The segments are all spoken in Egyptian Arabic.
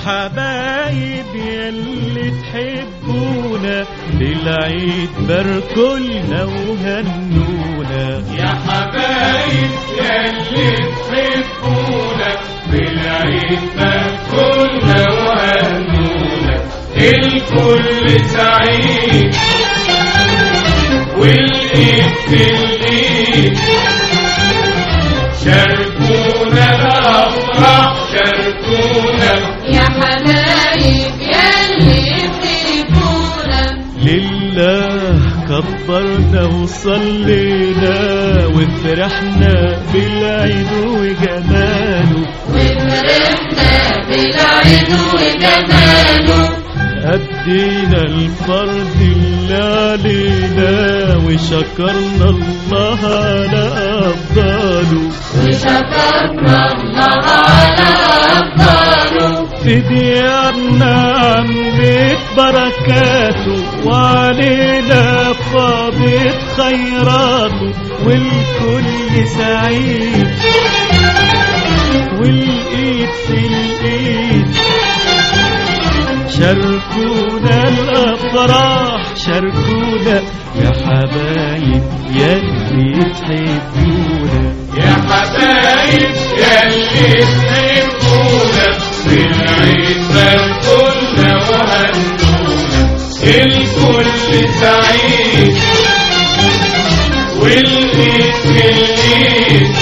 حبايب يلي تحبونا للعيد باركولنا وهنونا يا حبايب يلي تحبونا بالعيد كنا وهنونا الكل سعيد والايد في الايد شاركونا الافراح شاركونا يا حبايب يلي تحبونا لله كبرنا وصلينا وفرحنا بالعيد وجماله وفرحنا بالعيد وجماله أدينا الفرض اللي علينا وشكرنا الله على أفضاله وشكرنا الله على أفضاله في ديارنا عمت بركاته وعلينا فاضت خيراته والكل سعيد والايد في الايد شاركونا الافراح شاركونا يا حبايب يلي تحبونا يا حبايب يلي تحبونا بالعيد كنا وهنونا الكل سعيد والايد في الايد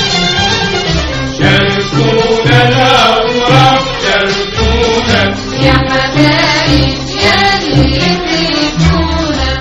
شاركونا الافراح شاركونا يا حبايب يلي تحبونا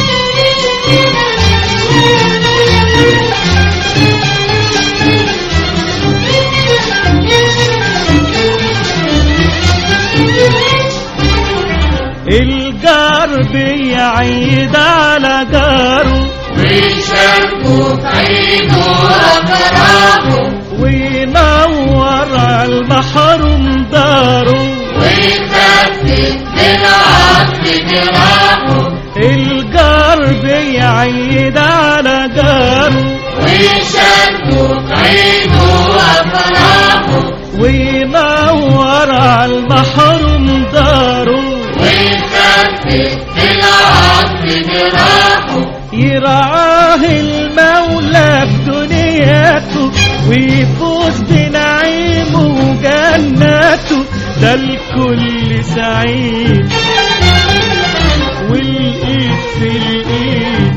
الجار بيعيد على جاره ويشاركوا في عيده وأفراحه وينور على المحروم داره ويخفف بالعطف جراحه الجار بيعيد على جاره ويشاركوا في عيده وأفراحه وينور على المحروم داره ويخفف بالعطف جراحه يرعاه المولى في دنياته ويفوز بنعيمه وجناته ده الكل سعيد والايد في الايد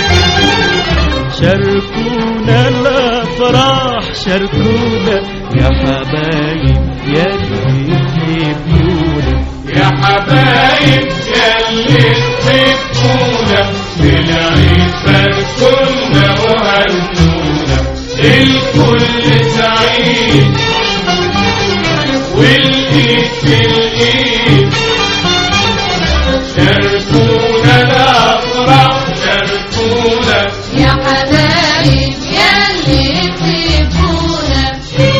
شاركونا الافراح شاركونا يا حبايب يلي تحبونا يا حبايب يلي تحبونا بالعيد كنا وهنونا الكل سعيد والايد في الايد شاركونا الافراح شاركونا يا حبايب يلي تحبونا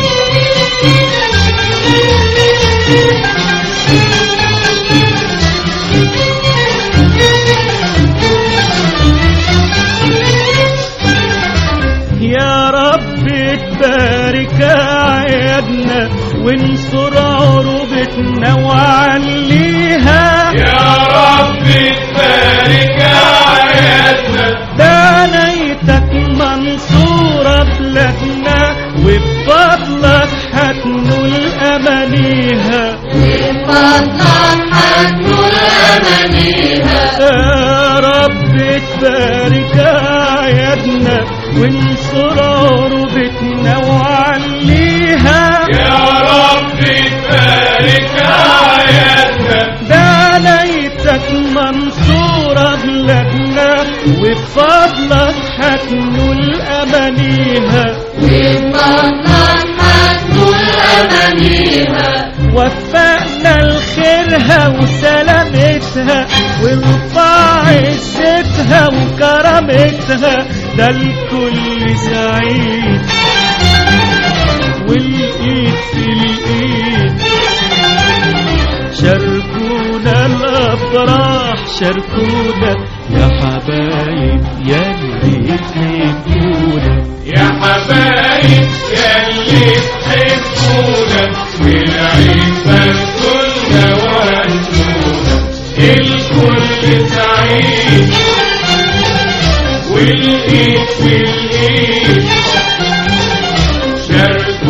يا رب تبارك عيادنا وانصر عروبتنا وعليها يا رب تبارك عيادنا ده نيتك منصورة بلادنا وبفضلك هتنول أمانيها وفضلك هتنول أمانيها يا رب تبارك عيادنا وانصر عروبتنا وعليها يا رب تبارك عيادنا ده ليتك منصورة بلادنا وبفضلك هتنول أمانيها وفضلك هتنول أمانيها وفقنا لخيرها وسلامتها وارفع عزتها وكرامتها ده الكل سعيد والايد في الايد شاركونا الافراح شاركونا يا حبايب يلي تحبونا يا حبايب يلي تحبونا بالعيد كنا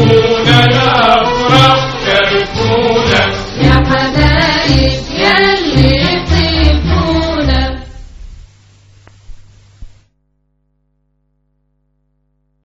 شاركونا